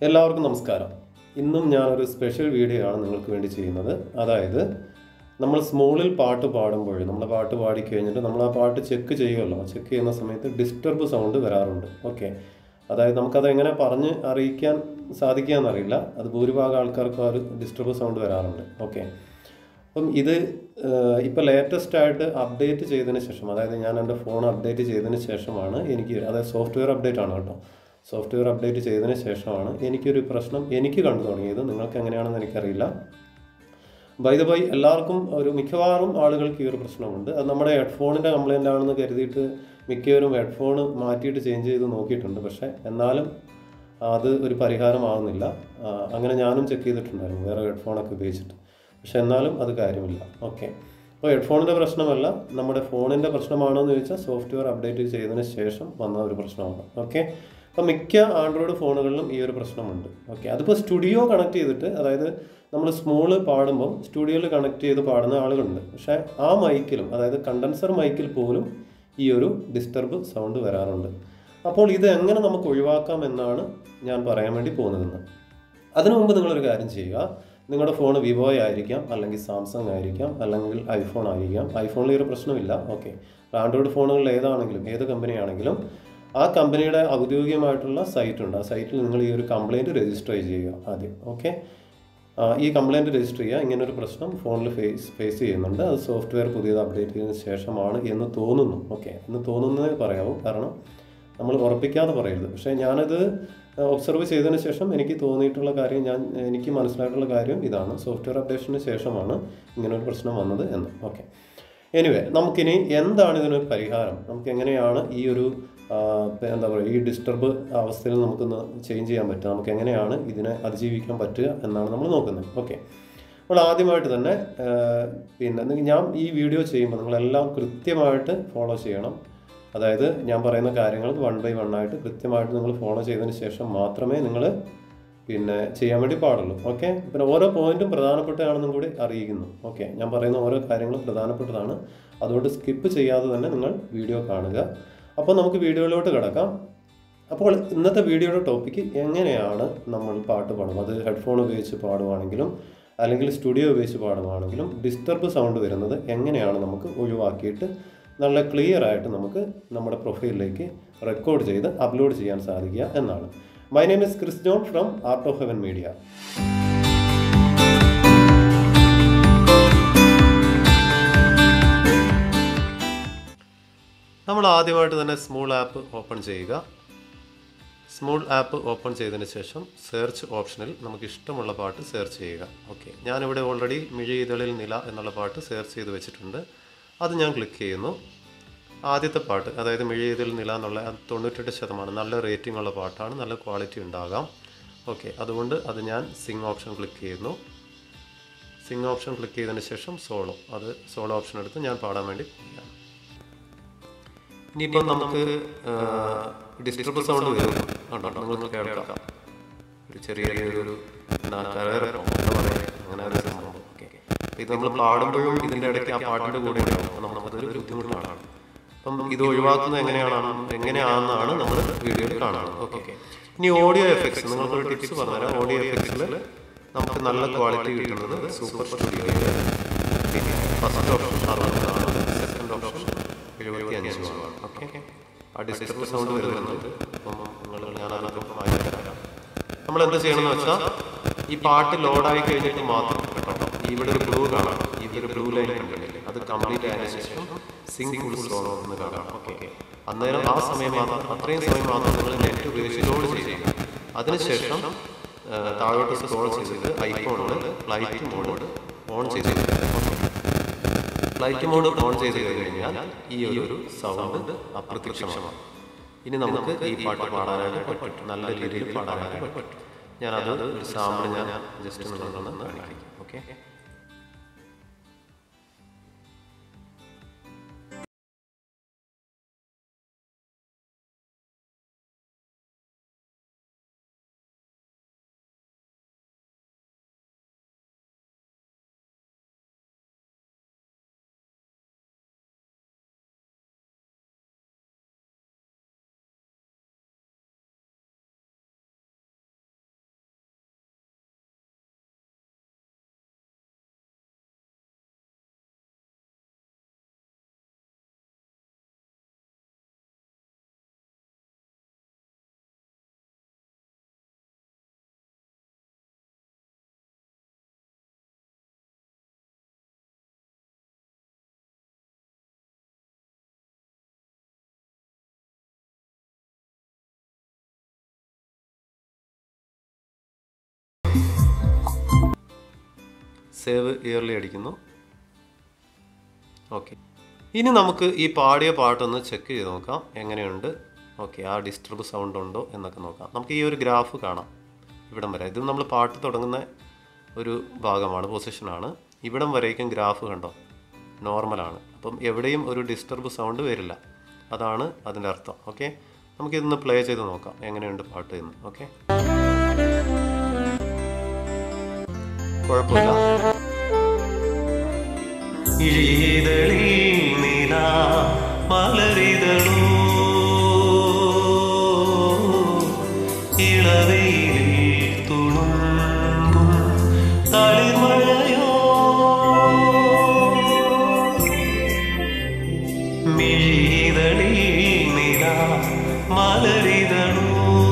എല്ലാവർക്കും നമസ്കാരം ഇന്നും ഞാനൊരു സ്പെഷ്യൽ വീഡിയോ ആണ് നിങ്ങൾക്ക് വേണ്ടി ചെയ്യുന്നത് അതായത് നമ്മൾ സ്മോളിൽ പാട്ട് പാടുമ്പോൾ നമ്മൾ പാട്ട് പാടി കഴിഞ്ഞിട്ട് നമ്മൾ ആ പാട്ട് ചെക്ക് ചെയ്യുമല്ലോ ചെക്ക് ചെയ്യുന്ന സമയത്ത് ഡിസ്റ്റർബ് സൗണ്ട് വരാറുണ്ട് ഓക്കെ അതായത് നമുക്കത് എങ്ങനെ പറഞ്ഞ് അറിയിക്കാൻ സാധിക്കാമെന്നറിയില്ല അത് ഭൂരിഭാഗം ആൾക്കാർക്കും ആ ഒരു ഡിസ്റ്റർബ് സൗണ്ട് വരാറുണ്ട് ഓക്കെ അപ്പം ഇത് ഇപ്പോൾ ലേറ്റസ്റ്റ് ആയിട്ട് അപ്ഡേറ്റ് ചെയ്തതിന് ശേഷം അതായത് ഞാൻ എൻ്റെ ഫോൺ അപ്ഡേറ്റ് ചെയ്തതിന് ശേഷമാണ് എനിക്ക് അതായത് സോഫ്റ്റ്വെയർ അപ്ഡേറ്റ് ആണ് കേട്ടോ സോഫ്റ്റ്വെയർ അപ്ഡേറ്റ് ചെയ്തതിന് ശേഷമാണ് എനിക്കൊരു പ്രശ്നം എനിക്ക് കണ്ടു തുടങ്ങിയത് നിങ്ങൾക്ക് എങ്ങനെയാണെന്ന് എനിക്കറിയില്ല ബൈ ദ ബൈ എല്ലാവർക്കും ഒരു മിക്കവാറും ആളുകൾക്ക് ഈ ഒരു പ്രശ്നമുണ്ട് അത് നമ്മുടെ ഹെഡ്ഫോണിൻ്റെ കംപ്ലൈൻ്റ് ആണെന്ന് കരുതിയിട്ട് മിക്കവരും ഹെഡ്ഫോൺ മാറ്റിയിട്ട് ചേഞ്ച് ചെയ്ത് നോക്കിയിട്ടുണ്ട് പക്ഷേ എന്നാലും അത് ഒരു പരിഹാരമാവുന്നില്ല ആ, അങ്ങനെ ഞാനും ചെക്ക് ചെയ്തിട്ടുണ്ടായിരുന്നു വേറെ ഹെഡ്ഫോണൊക്കെ ഉപയോഗിച്ചിട്ട് പക്ഷെ എന്നാലും അത് കാര്യമില്ല ഓക്കെ അപ്പോൾ ഹെഡ്ഫോണിൻ്റെ പ്രശ്നമല്ല നമ്മുടെ ഫോണിൻ്റെ പ്രശ്നമാണോ എന്ന് ചോദിച്ചാൽ സോഫ്റ്റ്വെയർ അപ്ഡേറ്റ് ചെയ്തതിന് ശേഷം വന്ന ഒരു പ്രശ്നമാണ് ഓക്കെ അപ്പോൾ മിക്ക ആൻഡ്രോയിഡ് ഫോണുകളിലും ഈ ഒരു പ്രശ്നമുണ്ട് ഓക്കെ അതിപ്പോൾ സ്റ്റുഡിയോ കണക്ട് ചെയ്തിട്ട് അതായത് നമ്മൾ സ്മോള് പാടുമ്പോൾ സ്റ്റുഡിയോയിൽ കണക്ട് ചെയ്ത് പാടുന്ന ആളുകളുണ്ട് പക്ഷേ ആ മൈക്കിലും അതായത് കണ്ടൻസർ മൈക്കിൽ പോലും ഈ ഒരു ഡിസ്റ്റർബ് സൗണ്ട് വരാറുണ്ട് അപ്പോൾ ഇത് എങ്ങനെ നമുക്ക് ഒഴിവാക്കാം എന്നാണ് ഞാൻ പറയാൻ വേണ്ടി പോകുന്നതെന്ന് അതിനു മുമ്പ് നിങ്ങളൊരു കാര്യം ചെയ്യുക നിങ്ങളുടെ ഫോൺ വിവോ ആയിരിക്കാം അല്ലെങ്കിൽ സാംസങ് ആയിരിക്കാം അല്ലെങ്കിൽ ഐഫോൺ ആയിരിക്കാം ഐഫോണിൽ ഈ ഒരു പ്രശ്നമില്ല ഓക്കെ ആൻഡ്രോയിഡ് ഫോണുകളിൽ ഏതാണെങ്കിലും ഏത് കമ്പനി ആണെങ്കിലും ആ കമ്പനിയുടെ ഔദ്യോഗികമായിട്ടുള്ള സൈറ്റ് ഉണ്ട് ആ സൈറ്റിൽ നിങ്ങൾ ഈ ഒരു കംപ്ലൈൻറ്റ് രജിസ്റ്റർ ചെയ്യുക ആദ്യം ഓക്കെ ഈ കംപ്ലൈൻറ്റ് രജിസ്റ്റർ ചെയ്യുക ഇങ്ങനെ ഒരു പ്രശ്നം ഫോണിൽ ഫേസ് ഫേസ് ചെയ്യുന്നുണ്ട് അത് സോഫ്റ്റ്വെയർ പുതിയത് അപ്ഡേറ്റ് ചെയ്തതിന് ശേഷമാണ് എന്ന് തോന്നുന്നു ഓക്കെ എന്ന് തോന്നുന്നതേ പറയാവൂ കാരണം നമ്മൾ ഉറപ്പിക്കാതെ പറയരുത് പക്ഷേ ഞാനത് ഒബ്സർവ് ചെയ്തതിന് ശേഷം എനിക്ക് തോന്നിയിട്ടുള്ള കാര്യം ഞാൻ എനിക്ക് മനസ്സിലായിട്ടുള്ള കാര്യം ഇതാണ് സോഫ്റ്റ്വെയർ അപ്ഡേഷന് ശേഷമാണ് ഇങ്ങനെ ഒരു പ്രശ്നം വന്നത് എന്ന് ഓക്കെ എനിവേ നമുക്കിനി എന്താണ് ഇതിനൊരു പരിഹാരം നമുക്ക് എങ്ങനെയാണ് ഈ ഒരു ആ, എന്താ പറയുക ഈ ഡിസ്റ്റർബ് അവസ്ഥയിൽ നമുക്കൊന്ന് ചേഞ്ച് ചെയ്യാൻ പറ്റുക നമുക്ക് എങ്ങനെയാണ് ഇതിനെ അതിജീവിക്കാൻ പറ്റുക എന്നാണ് നമ്മൾ നോക്കുന്നത് ഓക്കെ അപ്പോൾ ആദ്യമായിട്ട് തന്നെ ആ, പിന്നെ നിങ്ങൾ- ഞാൻ ഈ വീഡിയോ ചെയ്യുമ്പോൾ നിങ്ങളെല്ലാം കൃത്യമായിട്ട് ഫോളോ ചെയ്യണം അതായത് ഞാൻ പറയുന്ന കാര്യങ്ങൾ വൺ ബൈ വൺ ആയിട്ട് കൃത്യമായിട്ട് നിങ്ങൾ ഫോളോ ചെയ്തതിന് ശേഷം മാത്രമേ നിങ്ങൾ പിന്നെ ചെയ്യാൻ വേണ്ടി പാടുള്ളൂ ഓക്കെ പിന്നെ ഓരോ പോയിന്റും പ്രധാനപ്പെട്ടതാണെന്നും കൂടി അറിയിക്കുന്നു ഓക്കെ ഞാൻ പറയുന്ന ഓരോ കാര്യങ്ങളും പ്രധാനപ്പെട്ടതാണ് അതുകൊണ്ട് സ്കിപ്പ് ചെയ്യാതെ തന്നെ നിങ്ങൾ വീഡിയോ കാണുക അപ്പോൾ നമുക്ക് വീഡിയോയിലോട്ട് കിടക്കാം അപ്പോൾ ഇന്നത്തെ വീഡിയോയുടെ ടോപ്പിക്ക് എങ്ങനെയാണ് നമ്മൾ പാട്ട് പാടും അത് ഹെഡ്ഫോൺ ഉപയോഗിച്ച് പാടുവാണെങ്കിലും അല്ലെങ്കിൽ സ്റ്റുഡിയോ ഉപയോഗിച്ച് പാടുവാണെങ്കിലും ഡിസ്റ്റർബ് സൗണ്ട് വരുന്നത് എങ്ങനെയാണ് നമുക്ക് ഒഴിവാക്കിയിട്ട് നല്ല ക്ലിയർ ആയിട്ട് നമുക്ക് നമ്മുടെ പ്രൊഫൈലിലേക്ക് റെക്കോർഡ് ചെയ്ത് അപ്ലോഡ് ചെയ്യാൻ സാധിക്കുക എന്നാണ് my name is Chris John from Art of Heaven Media നമ്മൾ ആദ്യമായിട്ട് തന്നെ സ്മൂൾ ആപ്പ് ഓപ്പൺ ചെയ്യുക സ്മൂൾ ആപ്പ് ഓപ്പൺ ചെയ്തതിന് ശേഷം സെർച്ച് ഓപ്ഷനിൽ നമുക്ക് ഇഷ്ടമുള്ള പാട്ട് സെർച്ച് ചെയ്യുക ഓക്കെ ഞാനിവിടെ ഓൾറെഡി മിഴിയിതളിൽ നില എന്നുള്ള പാട്ട് സെർച്ച് ചെയ്ത് വെച്ചിട്ടുണ്ട് അത് ഞാൻ ക്ലിക്ക് ചെയ്യുന്നു ആദ്യത്തെ പാട്ട് അതായത് മിഴിയതിൽ നില എന്നുള്ള അത് തൊണ്ണൂറ്റെട്ട് ശതമാനം നല്ല റേറ്റിംഗ് ഉള്ള പാട്ടാണ് നല്ല ക്വാളിറ്റി ഉണ്ടാകാം ഓക്കെ അതുകൊണ്ട് അത് ഞാൻ സിംഗ് ഓപ്ഷൻ ക്ലിക്ക് ചെയ്യുന്നു സിംഗ് ഓപ്ഷൻ ക്ലിക്ക് ചെയ്തതിന് ശേഷം സോളോ അത് സോളോ ഓപ്ഷൻ എടുത്ത് ഞാൻ പാടാൻ വേണ്ടി പോവുകയാണ് ഇനിയിപ്പം നമുക്ക് ഡിസ്റ്റർബ് സൗണ്ട് വരും ഉണ്ടോ നിങ്ങൾക്ക് കേൾക്കാം ഒരു ചെറിയ ഒരു എന്താ കരകരപ്പോ, എന്താ പറയുക, അങ്ങനെ ഒരു സംഭവം ഓക്കെ ഇത് നമ്മൾ പാടുമ്പോഴും ഇതിൻ്റെ ഇടയ്ക്ക് ആ പാട്ടിൻ്റെ കൂടെ ഉണ്ടാവും അപ്പോൾ നമുക്കതൊരു ബുദ്ധിമുട്ടാണ് അപ്പം ഇത് ഒഴിവാക്കുന്നത് എങ്ങനെയാണ് എങ്ങനെയാണെന്നാണ് നമ്മൾ വീഡിയോയിൽ കാണുന്നത് ഓക്കെ ഇനി ഓഡിയോ എഫക്ട്സ് നിങ്ങൾക്കൊരു ടിപ്സ് പറഞ്ഞുതരാം ഓഡിയോ എഫക്ട്സിൽ നമുക്ക് നല്ല ക്വാളിറ്റി കിട്ടുന്നത് സൂപ്പർ സ്റ്റുഡിയോയിൽ പിന്നെ ഫസ്റ്റ് ഓപ്ഷൻ അറുപതാണ് സെക്കൻഡ് ഓപ്ഷൻ എഴുപത്തി അഞ്ചുമാണ് ഓക്കെ ആ ഡിസ്റ്റർബ് സൗണ്ട് വരുന്നുണ്ട് അപ്പം നിങ്ങൾ ഞാൻ ആദ്യം തരാം നമ്മൾ എന്ത് ചെയ്യണമെന്ന് വെച്ചാൽ ഈ പാട്ട് ലോഡായി കഴിഞ്ഞിട്ട് മാത്രം കേട്ടോ ഇവിടെ ഒരു ബ്ലൂ കാണാം ഇവിടെ ഒരു ബ്ലൂ ലൈൻ കണ്ടില്ലേ അത് കംപ്ലീറ്റ് ആയതിനു ശേഷം സിംഗ് ഫുൾ സോൺ എന്ന് കാണാം ഓക്കെ അന്നേരം ആ സമയം മാത്രം അത്രയും സമയം മാത്രം നിങ്ങൾ നെറ്റ് ഉപയോഗിച്ച് ലോഡ് ചെയ്യുക അതിനുശേഷം ആ, താഴോട്ട് സ്ക്രോൾ ചെയ്തിട്ട് ഐഫോണിൽ ഫ്ലൈറ്റ് മോഡ് ഓൺ ചെയ്തിട്ട് ഫ്ലൈറ്റ് മോഡ് ഓൺ ചെയ്ത് കഴിഞ്ഞാൽ ഈ ഒരു സൗണ്ട് അപ്രത്യക്ഷമാണ് ഇനി നമുക്ക് ഈ പാട്ട് പാടാനായിട്ട് പറ്റും നല്ല രീതിയിൽ പാടാനായിട്ട് പറ്റും ഞാനത് ഒരു സാമ്പിൾ ഞാൻ ജസ്റ്റ് നിങ്ങളൊന്ന് കാണിക്കാം ഓക്കെ സേവ് ഇയർലി അടിക്കുന്നു ഓക്കെ ഇനി നമുക്ക് ഈ പാടിയ പാട്ടൊന്ന് ചെക്ക് ചെയ്ത് നോക്കാം എങ്ങനെയുണ്ട് ഓക്കെ ആ ഡിസ്റ്റർബ് സൗണ്ട് ഉണ്ടോ എന്നൊക്കെ നോക്കാം നമുക്ക് ഈ ഒരു ഗ്രാഫ് കാണാം ഇവിടം വരെ ഇത് നമ്മൾ പാട്ട് തുടങ്ങുന്ന ഒരു ഭാഗമാണ് പൊസിഷനാണ് ഇവിടം വരേക്കും ഗ്രാഫ് കണ്ടോ നോർമലാണ് അപ്പം എവിടെയും ഒരു ഡിസ്റ്റർബ് സൗണ്ട് വരില്ല അതാണ് അതിൻ്റെ അർത്ഥം ഓക്കെ നമുക്കിതൊന്ന് പ്ലേ ചെയ്ത് നോക്കാം എങ്ങനെയുണ്ട് പാട്ട് എന്ന് ഓക്കെ കുഴപ്പമില്ല ഇഴിതളിൽ നില മലരിതളൂ ഇളവയിലിൽ തുളുമ്പും തളിർമഴയോ മിഴിതളിൽ നില മലരിതളൂ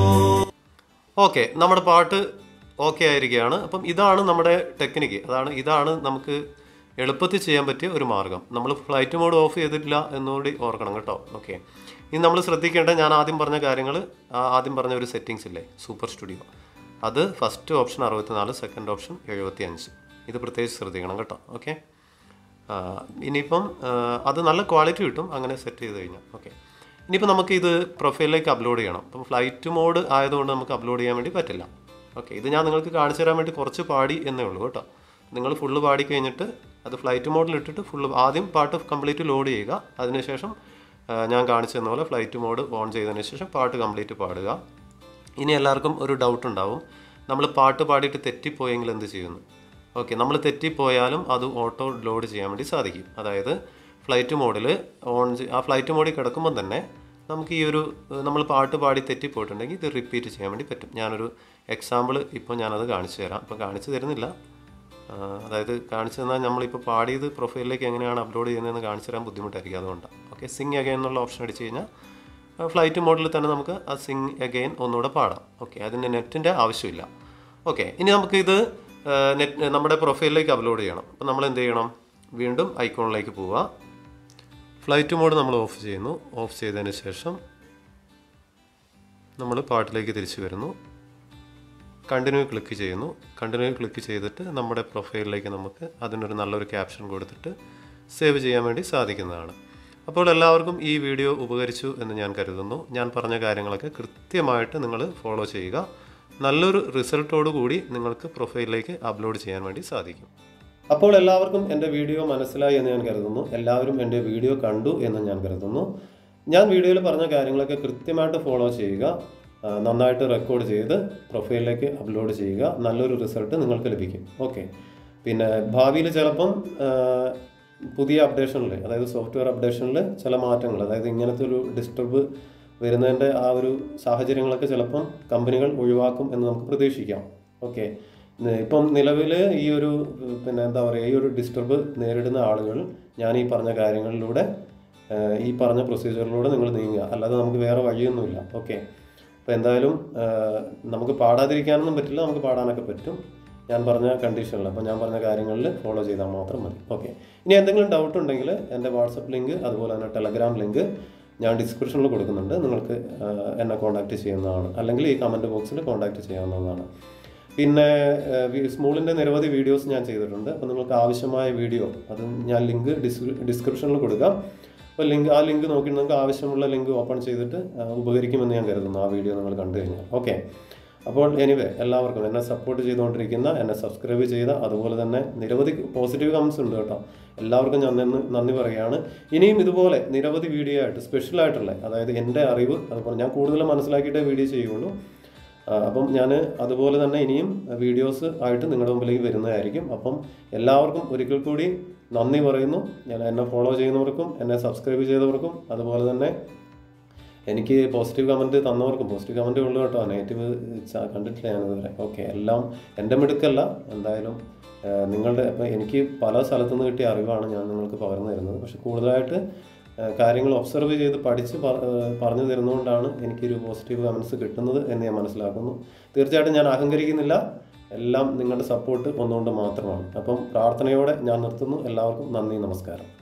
ഓക്കെ നമ്മുടെ പാട്ട് ഓക്കെ ആയിരിക്കുകയാണ് അപ്പം ഇതാണ് നമ്മുടെ ടെക്നിക്ക് അതാണ് ഇതാണ് നമുക്ക് എളുപ്പത്തിൽ ചെയ്യാൻ പറ്റിയ ഒരു മാർഗം നമ്മൾ ഫ്ലൈറ്റ് മോഡ് ഓഫ് ചെയ്തിട്ടില്ല എന്നുകൂടി ഓർക്കണം കേട്ടോ ഓക്കെ ഇനി നമ്മൾ ശ്രദ്ധിക്കേണ്ട ഞാൻ ആദ്യം പറഞ്ഞ കാര്യങ്ങൾ ആദ്യം പറഞ്ഞ ഒരു സെറ്റിങ്സ് ഇല്ലേ സൂപ്പർ സ്റ്റുഡിയോ അത് ഫസ്റ്റ് ഓപ്ഷൻ അറുപത്തിനാല് സെക്കൻഡ് ഓപ്ഷൻ എഴുപത്തി അഞ്ച് ഇത് പ്രത്യേകിച്ച് ശ്രദ്ധിക്കണം കേട്ടോ ഓക്കെ ഇനിയിപ്പം ആ, അത് നല്ല ക്വാളിറ്റി കിട്ടും അങ്ങനെ സെറ്റ് ചെയ്ത് കഴിഞ്ഞാൽ ഓക്കെ ഇനിയിപ്പോൾ നമുക്ക് ഇത് പ്രൊഫൈലിലേക്ക് അപ്ലോഡ് ചെയ്യണം അപ്പം ഫ്ലൈറ്റ് മോഡ് ആയതുകൊണ്ട് നമുക്ക് അപ്ലോഡ് ചെയ്യാൻ വേണ്ടി പറ്റില്ല ഓക്കെ ഇത് ഞാൻ നിങ്ങൾക്ക് കാണിച്ചു തരാൻ വേണ്ടി കുറച്ച് പാടി എന്നേ ഉള്ളൂ കേട്ടോ നിങ്ങൾ ഫുള്ള് പാടി കഴിഞ്ഞിട്ട് അത് ഫ്ലൈറ്റ് മോഡിൽ ഇട്ടിട്ട് ഫുള്ള് ആദ്യം പാട്ട് കംപ്ലീറ്റ് ലോഡ് ചെയ്യുക അതിനുശേഷം ആ, ഞാൻ കാണിച്ചു തന്ന പോലെ ഫ്ലൈറ്റ് മോഡ് ഓൺ ചെയ്തതിന് ശേഷം പാട്ട് കംപ്ലീറ്റ് പാടുക ഇനി എല്ലാവർക്കും ഒരു ഡൗട്ട് ഉണ്ടാവും നമ്മൾ പാട്ട് പാടിയിട്ട് തെറ്റിപ്പോയെങ്കിൽ എന്ത് ചെയ്യുന്നു ഓക്കെ നമ്മൾ തെറ്റിപ്പോയാലും അത് ഓട്ടോ ലോഡ് ചെയ്യാൻ വേണ്ടി സാധിക്കും അതായത് ഫ്ലൈറ്റ് മോഡിൽ ഓൺ ചെയ്- ആ ഫ്ലൈറ്റ് മോഡിൽ കിടക്കുമ്പോൾ തന്നെ നമുക്ക് ഈ ഒരു ഏഹ്, നമ്മൾ പാട്ട് പാടി തെറ്റിപ്പോയിട്ടുണ്ടെങ്കിൽ ഇത് റിപ്പീറ്റ് ചെയ്യാൻ വേണ്ടി പറ്റും ഞാനൊരു എക്സാമ്പിൾ ഇപ്പോൾ ഞാനത് കാണിച്ചു തരാം ഇപ്പോൾ കാണിച്ചു തരുന്നില്ല ആ, അതായത് കാണിച്ചു തന്നാൽ നമ്മളിപ്പോൾ പാടിയത് പ്രൊഫൈലിലേക്ക് എങ്ങനെയാണ് അപ്ലോഡ് ചെയ്യുന്നതെന്ന് കാണിച്ചു തരാൻ ബുദ്ധിമുട്ടായിരിക്കും അതുകൊണ്ടാണ് ഓക്കെ സിങ് അഗൈൻ എന്നുള്ള ഓപ്ഷൻ അടിച്ച് കഴിഞ്ഞാൽ ഫ്ലൈറ്റ് മോഡിൽ തന്നെ നമുക്ക് ആ സിങ് അഗെയിൻ ഒന്നുകൂടെ പാടാം ഓക്കെ അതിന് നെറ്റിൻ്റെ ആവശ്യമില്ല ഓക്കെ ഇനി നമുക്കിത് നെറ്റ് നമ്മുടെ പ്രൊഫൈലിലേക്ക് അപ്ലോഡ് ചെയ്യണം അപ്പോൾ നമ്മൾ എന്ത് ചെയ്യണം വീണ്ടും ഐക്കോണിലേക്ക് പോവുക ഫ്ലൈറ്റ് മോഡ് നമ്മൾ ഓഫ് ചെയ്യുന്നു ഓഫ് ചെയ്തതിന് ശേഷം നമ്മൾ പാട്ടിലേക്ക് തിരിച്ചു വരുന്നു കണ്ടിന്യൂ ക്ലിക്ക് ചെയ്യുന്നു കണ്ടിന്യൂ ക്ലിക്ക് ചെയ്തിട്ട് നമ്മുടെ പ്രൊഫൈലിലേക്ക് നമുക്ക് അതിനൊരു നല്ലൊരു ക്യാപ്ഷൻ കൊടുത്തിട്ട് സേവ് ചെയ്യാൻ വേണ്ടി സാധിക്കുന്നതാണ് അപ്പോൾ എല്ലാവർക്കും ഈ വീഡിയോ ഉപകരിച്ചു എന്ന് ഞാൻ കരുതുന്നു ഞാൻ പറഞ്ഞ കാര്യങ്ങളൊക്കെ കൃത്യമായിട്ട് നിങ്ങൾ ഫോളോ ചെയ്യുക നല്ലൊരു റിസൾട്ടോടു കൂടി നിങ്ങൾക്ക് പ്രൊഫൈലിലേക്ക് അപ്ലോഡ് ചെയ്യാൻ വേണ്ടി സാധിക്കും അപ്പോൾ എല്ലാവർക്കും എൻ്റെ വീഡിയോ മനസ്സിലായി എന്ന് ഞാൻ കരുതുന്നു എല്ലാവരും എൻ്റെ വീഡിയോ കണ്ടു എന്ന് ഞാൻ കരുതുന്നു ഞാൻ വീഡിയോയിൽ പറഞ്ഞ കാര്യങ്ങളൊക്കെ കൃത്യമായിട്ട് ഫോളോ ചെയ്യുക ആ, നന്നായിട്ട് റെക്കോർഡ് ചെയ്ത് പ്രൊഫൈലിലേക്ക് അപ്ലോഡ് ചെയ്യുക നല്ലൊരു റിസൾട്ട് നിങ്ങൾക്ക് ലഭിക്കും ഓക്കെ പിന്നെ ഭാവിയിൽ ചിലപ്പം ആ, പുതിയ അപ്ഡേഷനിൽ അതായത് സോഫ്റ്റ്വെയർ അപ്ഡേഷനിൽ ചില മാറ്റങ്ങൾ അതായത് ഇങ്ങനത്തെ ഒരു ഡിസ്റ്റർബ് വരുന്നതിൻ്റെ ആ ഒരു സാഹചര്യങ്ങളൊക്കെ ചിലപ്പം കമ്പനികൾ ഒഴിവാക്കും എന്ന് നമുക്ക് പ്രതീക്ഷിക്കാം ഓക്കെ ഇപ്പം നിലവിൽ ഈ ഒരു ഏഹ്, പിന്നെ എന്താ പറയുക ഈ ഒരു ഡിസ്റ്റർബ് നേരിടുന്ന ആളുകൾ ഞാൻ ഈ പറഞ്ഞ കാര്യങ്ങളിലൂടെ ഏഹ്, ഈ പറഞ്ഞ പ്രൊസീജിയറിലൂടെ നിങ്ങൾ നീങ്ങുക അല്ലാതെ നമുക്ക് വേറെ വഴിയൊന്നുമില്ല ഓക്കെ അപ്പോൾ എന്തായാലും ഏഹ്, നമുക്ക് പാടാതിരിക്കാനൊന്നും പറ്റില്ല നമുക്ക് പാടാനൊക്കെ പറ്റും ഞാൻ പറഞ്ഞ കണ്ടീഷനിൽ അപ്പോൾ ഞാൻ പറഞ്ഞ കാര്യങ്ങളിൽ ഫോളോ ചെയ്താൽ മാത്രം മതി ഓക്കെ ഇനി എന്തെങ്കിലും ഡൗട്ട് ഉണ്ടെങ്കിൽ എൻ്റെ വാട്സപ്പ് ലിങ്ക് അതുപോലെ തന്നെ ടെലഗ്രാം ലിങ്ക് ഞാൻ ഡിസ്ക്രിപ്ഷനിൽ കൊടുക്കുന്നുണ്ട് നിങ്ങൾക്ക് ഏഹ്, എന്നെ കോൺടാക്റ്റ് ചെയ്യുന്നതാണ് അല്ലെങ്കിൽ ഈ കമൻറ്റ് ബോക്സിൽ കോൺടാക്റ്റ് ചെയ്യാവുന്നതാണ് പിന്നെ സ്മൂളിൻ്റെ നിരവധി വീഡിയോസ് ഞാൻ ചെയ്തിട്ടുണ്ട് അപ്പോൾ നിങ്ങൾക്ക് ആവശ്യമായ വീഡിയോ അത് ഞാൻ ലിങ്ക് ഡിസ്ക്രിപ്ഷനിൽ കൊടുക്കാം അപ്പോൾ ലിങ്ക് ആ ലിങ്ക് നോക്കി നിങ്ങൾക്ക് ആവശ്യമുള്ള ലിങ്ക് ഓപ്പൺ ചെയ്തിട്ട് ആ, ഉപകരിക്കുമെന്ന് ഞാൻ കരുതുന്നു ആ വീഡിയോ നിങ്ങൾ കണ്ടു കഴിഞ്ഞാൽ ഓക്കെ അപ്പോൾ എനിവേ എല്ലാവർക്കും എന്നെ സപ്പോർട്ട് ചെയ്തുകൊണ്ടിരിക്കുന്ന എന്നെ സബ്സ്ക്രൈബ് ചെയ്ത അതുപോലെ തന്നെ നിരവധി പോസിറ്റീവ് കമൻസ് ഉണ്ട് കേട്ടോ എല്ലാവർക്കും ഞാൻ നന്ദി നന്ദി പറയുകയാണ് ഇനിയും ഇതുപോലെ നിരവധി വീഡിയോ ആയിട്ട് സ്പെഷ്യൽ ആയിട്ടുള്ള അതായത് എൻ്റെ അറിവ് അതുപോലെ ഞാൻ കൂടുതൽ മനസ്സിലാക്കിയിട്ടേ വീഡിയോ ചെയ്യുള്ളൂ ആ, അപ്പം ഞാൻ അതുപോലെ തന്നെ ഇനിയും വീഡിയോസ് ആയിട്ട് നിങ്ങളുടെ മുമ്പിലേക്ക് വരുന്നതായിരിക്കും അപ്പം എല്ലാവർക്കും ഒരിക്കൽ കൂടി നന്ദി പറയുന്നു ഞാൻ എന്നെ ഫോളോ ചെയ്യുന്നവർക്കും എന്നെ സബ്സ്ക്രൈബ് ചെയ്തവർക്കും അതുപോലെ തന്നെ എനിക്ക് പോസിറ്റീവ് കമൻറ്റ് തന്നവർക്കും പോസിറ്റീവ് കമൻറ്റ് ഉള്ളു കേട്ടോ നെഗറ്റീവ് ച- കണ്ടിട്ടില്ല ഞാനിതുവരെ ഓക്കെ എല്ലാം എൻ്റെ മിടുക്കല്ല എന്തായാലും ആ, നിങ്ങളുടെ ഇപ്പം എനിക്ക് പല സ്ഥലത്തു നിന്ന് കിട്ടിയ അറിവാണ് ഞാൻ നിങ്ങൾക്ക് പകർന്നു തരുന്നത് പക്ഷെ കൂടുതലായിട്ട് ആ, കാര്യങ്ങൾ ഒബ്സർവ് ചെയ്ത് പഠിച്ച് പ- ആ, പറഞ്ഞു തരുന്നതുകൊണ്ടാണ് എനിക്കൊരു പോസിറ്റീവ് കമൻസ് കിട്ടുന്നത് എന്ന് ഞാൻ മനസ്സിലാക്കുന്നു തീർച്ചയായിട്ടും ഞാൻ അഹങ്കരിക്കുന്നില്ല എല്ലാം നിങ്ങളുടെ സപ്പോർട്ട് ഒന്നുകൊണ്ട് മാത്രമാണ് അപ്പം പ്രാർത്ഥനയോടെ ഞാൻ നിർത്തുന്നു എല്ലാവർക്കും നന്ദി നമസ്കാരം